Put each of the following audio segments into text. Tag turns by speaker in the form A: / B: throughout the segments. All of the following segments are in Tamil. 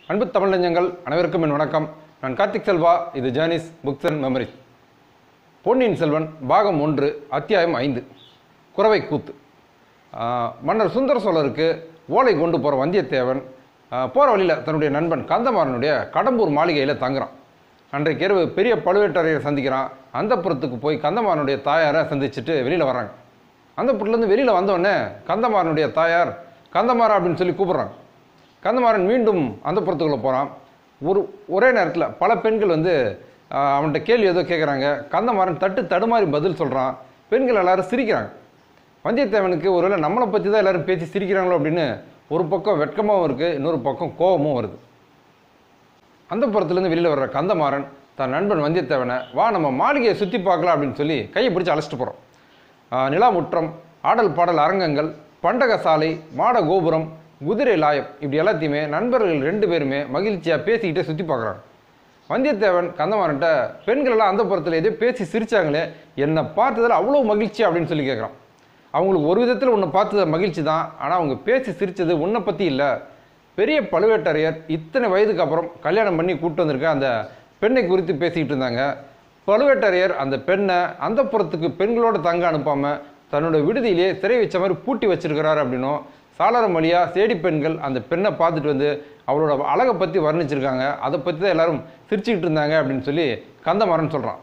A: அன்பு தமிழ் நெஞ்சங்கள் அனைவருக்கும் என் வணக்கம் நான் கார்த்திக் செல்வா இது journeys books and memories Ponniyin Selvan பாகம் ஒன்று அத்தியாயம் ஐந்து குறவை கூத்து ஆஹ், மன்னர் சுந்தர சோழருக்கு ஓலை கொண்டு போகிற வந்தியத்தேவன் போகிற வழியில் தன்னுடைய நண்பன் கந்தமாறனுடைய கடம்பூர் மாளிகையில் தங்குறான் அன்றைக்கு இரவு பெரிய பழுவேட்டரையரை சந்திக்கிறான் அந்தப்புறத்துக்கு போய் கந்தமாறனுடைய தாயாரை சந்திச்சுட்டு வெளியில் வர்றாங்க அந்தப்புறத்துலேருந்து வெளியில் வந்தோடனே கந்தமாறனுடைய தாயார் கந்தமாறா அப்படின்னு சொல்லி கூப்பிட்றாங்க கந்தமாறன் மீண்டும் அந்தப்புறத்துக்குள்ளே போகிறான் ஒரு ஒரே நேரத்தில் பல பெண்கள் வந்து ஆஹ், அவன்கிட்ட கேள்வி ஏதோ கேட்குறாங்க கந்தமாறன் தட்டு தடுமாறி பதில் சொல்கிறான் பெண்கள் எல்லாரும் சிரிக்கிறாங்க வந்தியத்தேவனுக்கு ஒருவேளை நம்மளை பற்றி தான் எல்லாரும் பேசி சிரிக்கிறாங்களோ அப்படின்னு ஒரு பக்கம் வெட்கமாகவும் இருக்குது இன்னொரு பக்கம் கோபமும் வருது அந்த புறத்துலேருந்து வெளியில் வர்ற கந்தமாறன் தன் நண்பன் வந்தியத்தேவனை வா நம்ம மாளிகையை சுற்றி பார்க்கலாம் அப்படின்னு சொல்லி கையை பிடிச்சி அழைச்சிட்டு போகிறோம் நிலாமுற்றம் ஆடல் பாடல் அரங்கங்கள் பண்டகசாலை மாட கோபுரம் குதிரை லாயம் இப்படி எல்லாத்தையுமே நண்பர்கள் ரெண்டு பேருமே மகிழ்ச்சியாக பேசிக்கிட்டே சுற்றி பார்க்குறாங்க வந்தியத்தேவன் கந்தமாறன்ட்ட பெண்கள் எல்லாம் அந்த புறத்தில் எதோ பேசி சிரிச்சாங்களே என்னை பார்த்ததில் அவ்வளோ மகிழ்ச்சி அப்படின்னு சொல்லி கேட்குறான் அவங்களுக்கு ஒரு விதத்தில் உன்னை பார்த்தது மகிழ்ச்சி தான் ஆனால் அவங்க பேசி சிரித்தது உன்னை பற்றி இல்லை பெரிய பழுவேட்டரையர் இத்தனை வயதுக்கு அப்புறம் கல்யாணம் பண்ணி கூட்டு வந்திருக்க அந்த பெண்ணை குறித்து பேசிக்கிட்டு இருந்தாங்க பழுவேட்டரையர் அந்த பெண்ணை அந்த புறத்துக்கு பெண்களோட தங்க அனுப்பாமல் தன்னோட விடுதியிலே சிறை வச்ச மாதிரி பூட்டி வச்சிருக்கிறாரு அப்படின்னும் சாளரம் வழியா சேடி பெண்கள் அந்த பெண்ணை பார்த்துட்டு வந்து அவளோட அழகை பற்றி வர்ணிச்சிருக்காங்க அதை பற்றி தான் எல்லாரும் சிரிச்சுக்கிட்டு இருந்தாங்க அப்படின்னு சொல்லி கந்தமாறன் சொல்கிறான்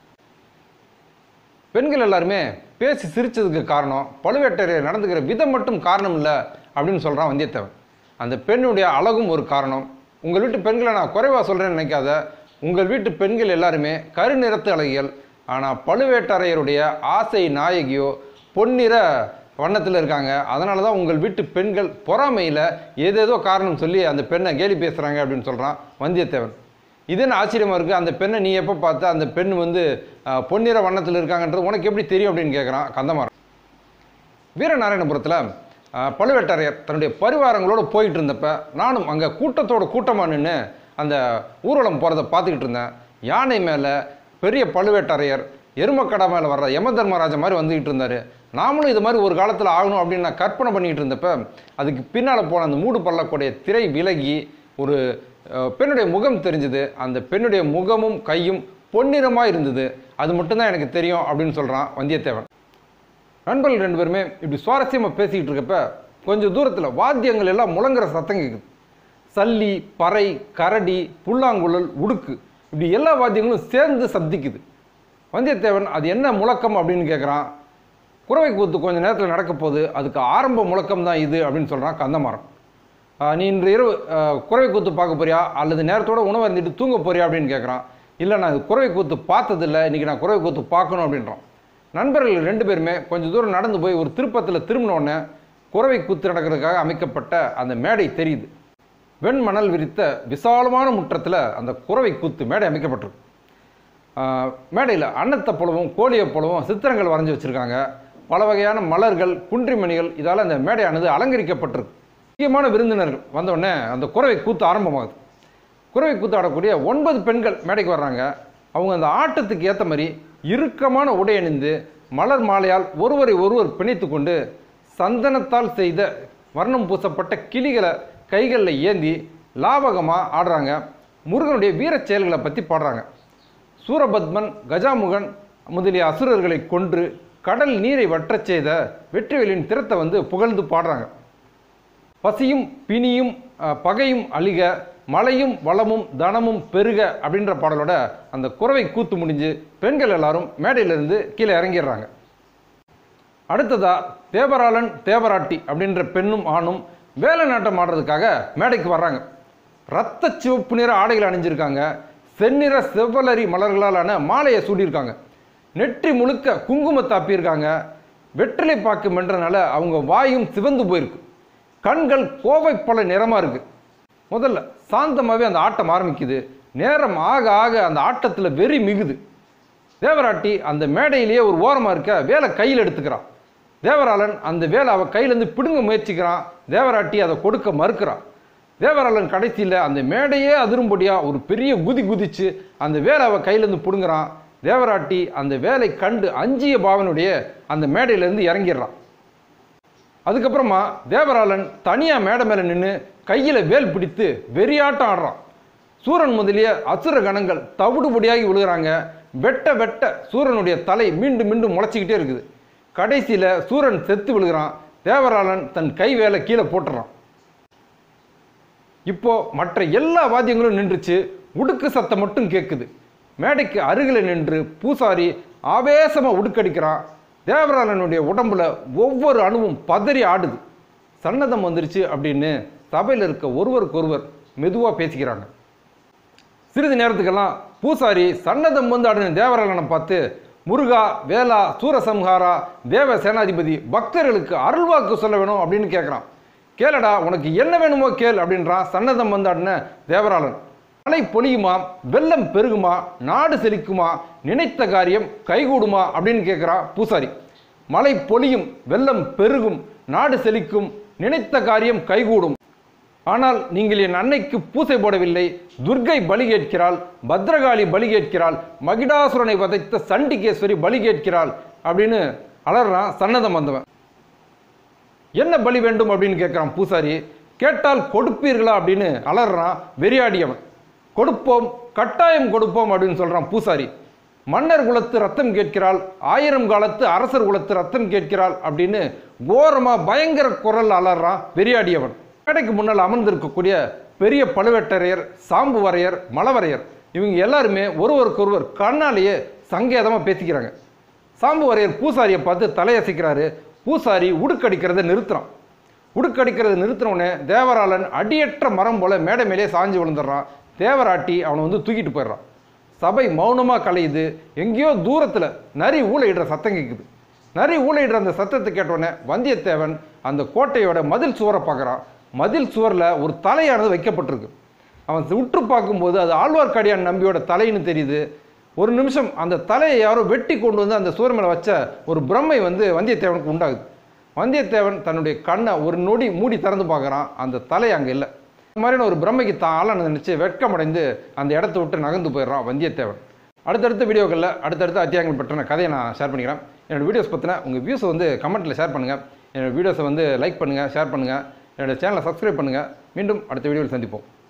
A: பெண்கள் எல்லாருமே பேசி சிரிச்சதுக்கு காரணம் பழுவேட்டரையர் நடந்துக்கிற விதம் மட்டும் காரணம் இல்லை அப்படின்னு சொல்கிறான் வந்தியத்தேவன் அந்த பெண்ணுடைய அழகும் ஒரு காரணம் உங்கள் வீட்டு பெண்களை நான் குறைவாக சொல்கிறேன்னு நினைக்காத உங்கள் வீட்டு பெண்கள் எல்லாருமே கருநிறத்து அழகிகள் ஆனால் பழுவேட்டரையருடைய ஆசை நாயகியோ பொன்னிற வண்ணத்தில் இருக்காங்க அதனால தான் உங்கள் வீட்டு பெண்கள் பொறாமையில் ஏதேதோ காரணம் சொல்லி அந்த பெண்ணை கேலி பேசுகிறாங்க அப்படின்னு சொல்கிறான் வந்தியத்தேவன் இது என்ன ஆச்சரியமாக இருக்குது அந்த பெண்ணை நீ எப்போ பார்த்த அந்த பெண் வந்து அஹ், பொன்னிற வண்ணத்தில் இருக்காங்கன்றது உனக்கு எப்படி தெரியும் அப்படின்னு கேட்குறான் கந்தமாறன் வீரநாராயணபுரத்தில் அஹ், பழுவேட்டரையர் தன்னுடைய பரிவாரங்களோடு போயிட்டு இருந்தப்ப நானும் அங்கே கூட்டத்தோட கூட்டமாக நின்று அந்த ஊர்வலம் போகிறத பார்த்துக்கிட்டு இருந்தேன் யானை மேலே பெரிய பழுவேட்டரையர் எருமக்கடா மேலே வர்ற யம தர்மராஜா மாதிரி வந்துக்கிட்டு இருந்தார் நாமளும் இது மாதிரி ஒரு காலத்தில் ஆகணும் அப்படின்னு நான் கற்பனை பண்ணிக்கிட்டு இருந்தப்ப அதுக்கு பின்னால் போன அந்த மூடு பள்ளக்கூடிய திரை விலகி ஒரு அஹ், பெண்ணுடைய முகம் தெரிஞ்சுது அந்த பெண்ணுடைய முகமும் கையும் பொன்னிறமாக இருந்தது அது மட்டும்தான் எனக்கு தெரியும் அப்படின்னு சொல்கிறான் வந்தியத்தேவன் நண்பர்கள் ரெண்டு பேருமே இப்படி சுவாரஸ்யமாக பேசிக்கிட்டு இருக்கப்ப கொஞ்சம் தூரத்தில் வாத்தியங்கள் எல்லாம் முழங்குற சத்தம் கேட்குது சல்லி பறை கரடி புல்லாங்குழல் உடுக்கு இப்படி எல்லா வாத்தியங்களும் சேர்ந்து சப்திக்குது வந்தியத்தேவன் அது என்ன முழக்கம் அப்படின்னு கேட்குறான் குறவை கூத்து கொஞ்ச நேரத்தில் நடக்க போகுது அதுக்கு ஆரம்ப முழக்கம் தான் இது அப்படின்னு சொல்கிறான் கந்தமாறன் ஆஹ் நீ இன்று இரவு ஆஹ், குறவை கூத்து பார்க்க போறியா அல்லது நேரத்தோட உணவு இருந்துட்டு தூங்க போறியா அப்படின்னு கேட்குறான் இல்லை நான் இது குறவை கூத்து பார்த்ததில்ல இன்றைக்கி நான் குறவை கூத்து பார்க்கணும் அப்படின்றான் நண்பர்கள் ரெண்டு பேருமே கொஞ்சம் தூரம் நடந்து போய் ஒரு திருப்பத்தில் திரும்பின உடனே குறவை கூத்து நடக்கிறதுக்காக அமைக்கப்பட்ட அந்த மேடை தெரியுது வெண்மணல் விரித்த விசாலமான முற்றத்தில் அந்த குறவை கூத்து மேடை அமைக்கப்பட்டிருக்கு மேடையில் அன்னத்தை போலவும் கோழியை போலவும் சித்திரங்கள் வரைஞ்சி வச்சுருக்காங்க பல வகையான மலர்கள் குன்றிமணிகள் இதால் அந்த மேடையானது அலங்கரிக்கப்பட்டிருக்கு முக்கியமான விருந்தினர்கள் வந்தவுடனே அந்த குறவை கூத்து ஆரம்பமாகுது குறவை கூத்து ஆடக்கூடிய ஒன்பது பெண்கள் மேடைக்கு வர்றாங்க அவங்க அந்த ஆட்டத்துக்கு ஏற்ற மாதிரி இறுக்கமான உடை அணிந்து மலர் மாலையால் ஒருவரை ஒருவர் பிணைத்து கொண்டு சந்தனத்தால் செய்த வர்ணம் பூசப்பட்ட கிளிகளை கைகளில் ஏந்தி லாபகமாக ஆடுறாங்க முருகனுடைய வீரச் செயல்களை பற்றி பாடுறாங்க சூரபத்மன் கஜாமுகன் முதலிய அசுரர்களை கொன்று கடல் நீரை வற்றச் செய்த வெற்றிவேலின் திறத்தை வந்து புகழ்ந்து பாடுறாங்க பசியும் பிணியும் அஹ், பகையும் அழிக மழையும் வளமும் தனமும் பெருக அப்படின்ற பாடலோட அந்த குறவை கூத்து முடிஞ்சு பெண்கள் எல்லாரும் மேடையிலிருந்து கீழே இறங்கிடுறாங்க அடுத்ததா தேவராளன் தேவராட்டி அப்படின்ற பெண்ணும் ஆணும் வேலை நாட்டம் ஆடுறதுக்காக மேடைக்கு வர்றாங்க ரத்த சிவப்பு நிற ஆடைகள் அணிஞ்சிருக்காங்க செந்நிற செவ்வலரி மலர்களாலான மாலையை சூடியிருக்காங்க நெற்றி முழுக்க குங்கும தாப்பியிருக்காங்க வெற்றிலை பாக்கு மென்றனால அவங்க வாயும் சிவந்து போயிருக்கு கண்கள் கோவை போல நிறமா இருக்கு முதல்ல சாந்தமாகவே அந்த ஆட்டம் ஆரம்பிக்குது நேரம் ஆக ஆக அந்த ஆட்டத்தில் வெறி மிகுது தேவராட்டி அந்த மேடையிலேயே ஒரு ஓரமாக இருக்க வேலை கையில் எடுத்துக்கிறான் தேவராளன் அந்த வேலை அவ கையிலேருந்து பிடுங்க முயற்சிக்கிறான் தேவராட்டி அதை கொடுக்க மறுக்கிறான் தேவராளன் கடைசியில் அந்த மேடையே அதிரும்படியாக ஒரு பெரிய குதி குதிச்சு அந்த வேலை அவ கையிலேருந்து பிடுங்குறான் தேவராட்டி அந்த வேலை கண்டு அஞ்சிய பாவனுடைய அந்த மேடையிலேருந்து இறங்கிடுறான் அதுக்கப்புறமா தேவராளன் தனியாக மேடை மேலே நின்று கையில் வேல் பிடித்து வெறியாட்டம் ஆடுறான் சூரன் முதலிய அசுர கணங்கள் தவிடுபடியாகி விழுகிறாங்க வெட்ட வெட்ட சூரனுடைய தலை மீண்டும் மீண்டும் முளைச்சிக்கிட்டே இருக்குது கடைசியில் சூரன் செத்து விழுகிறான் தேவராளன் தன் கை வேலை கீழே போட்டுறான் இப்போ மற்ற எல்லா வாத்தியங்களும் நின்றுச்சு உடுக்கு சத்தம் மட்டும் கேட்குது மேடைக்கு அருகில் நின்று பூசாரி ஆவேசமாக உடுக்கடிக்கிறான் தேவராளனுடைய உடம்புல ஒவ்வொரு அணுவும் பதறி ஆடுது சன்னதம் வந்துருச்சு அப்படின்னு சபையில் இருக்க ஒருவருக்கொருவர் மெதுவாக பேசிக்கிறாங்க சிறிது நேரத்துக்கெல்லாம் பூசாரி சன்னதம் வந்து ஆடின தேவராளனை பார்த்து முருகா வேலா சூரசம்ஹாரா தேவ சேனாதிபதி பக்தர்களுக்கு அருள்வாக்கு சொல்ல வேணும் அப்படின்னு கேட்குறான் கேளடா உனக்கு என்ன வேணுமோ கேள் அப்படின்றான் சன்னதம் வந்து ஆடின தேவராளன் மழை பொழியுமா வெள்ளம் பெருகுமா நாடு செழிக்குமா நினைத்த காரியம் கைகூடுமா அப்படின்னு கேட்குறான் பூசாரி மழை பொழியும் வெள்ளம் பெருகும் நாடு செழிக்கும் நினைத்த காரியம் கைகூடும் ஆனால் நீங்கள் என் அன்னைக்கு பூசை போடவில்லை துர்க்கை பலி கேட்கிறாள் பத்ரகாளி பலி கேட்கிறாள் மகிடாசுரனை வதைத்த சண்டிகேஸ்வரி பலி கேட்கிறாள் அப்படின்னு அலறான் சன்னதம் வந்தவன் என்ன பலி வேண்டும் அப்படின்னு கேட்குறான் பூசாரி கேட்டால் கொடுப்பீர்களா அப்படின்னு அலறான் வெறியாடியவன் கொடுப்போம் கட்டாயம் கொடுப்போம் அப்படின்னு சொல்றான் பூசாரி மன்னர் குலத்து ரத்தம் கேட்கிறாள் ஆயிரம் காலத்து அரசர் குலத்து ரத்தம் கேட்கிறாள் அப்படின்னு கோரமா பயங்கர குரல் அலறான் வெறியாடியவன் மேடைக்கு முன்னால் அமர்ந்திருக்கக்கூடிய பெரிய பழுவேட்டரையர் சாம்புவரையர் மலவரையர் இவங்க எல்லாருமே ஒருவருக்கொருவர் கண்ணாலேயே சங்கேதமாக பேசிக்கிறாங்க சாம்புவரையர் பூசாரியை பார்த்து தலையசைக்கிறாரு பூசாரி உடுக்கடிக்கிறத நிறுத்துறான் உடுக்கடிக்கிறத நிறுத்தின உடனே தேவராளன் அடியற்ற மரம் போல மேடை மேலே சாஞ்சு விழுந்துடுறான் தேவராட்டி அவனை வந்து தூக்கிட்டு போயிடுறான் சபை மௌனமாக கலையுது எங்கேயோ தூரத்தில் நரி ஊழையிடுற சத்தம் கேட்குது நரி ஊழையிடுற அந்த சத்தத்தை கேட்டோடனே வந்தியத்தேவன் அந்த கோட்டையோட மதில் சுவரை பார்க்குறான் மதில் சுவரில் ஒரு தலையானது வைக்கப்பட்டிருக்கு அவன் உற்று பார்க்கும்போது அது ஆழ்வார்க்கடியான் நம்பியோட தலைன்னு தெரியுது ஒரு நிமிஷம் அந்த தலையை யாரோ வெட்டி கொண்டு வந்து அந்த சுவர் மேலே வச்ச ஒரு பிரம்மை வந்து வந்தியத்தேவனுக்கு உண்டாகுது வந்தியத்தேவன் தன்னுடைய கண்ணை ஒரு நொடி மூடி திறந்து பார்க்குறான் அந்த தலை அங்கே இல்லை இந்த மாதிரியான ஒரு பிரம்மைக்கு தான் ஆளான நினச்சி வெட்கமடைந்து அந்த இடத்த விட்டு நகர்ந்து போயிடுறான் வந்தியத்தேவன் அடுத்தடுத்த வீடியோக்களில் அடுத்தடுத்த அத்தியாயங்கள் பற்றின கதையை நான் ஷேர் பண்ணிக்கிறேன் என்னோட வீடியோஸ் பற்றின உங்கள் வியூஸை வந்து கமெண்ட்டில் ஷேர் பண்ணுங்கள் என்னோட வீடியோஸை வந்து லைக் பண்ணுங்கள் ஷேர் பண்ணுங்கள் என்னோட சேனலை சப்ஸ்கிரைப் பண்ணுங்கள் மீண்டும் அடுத்த வீடியோவில் சந்திப்போம்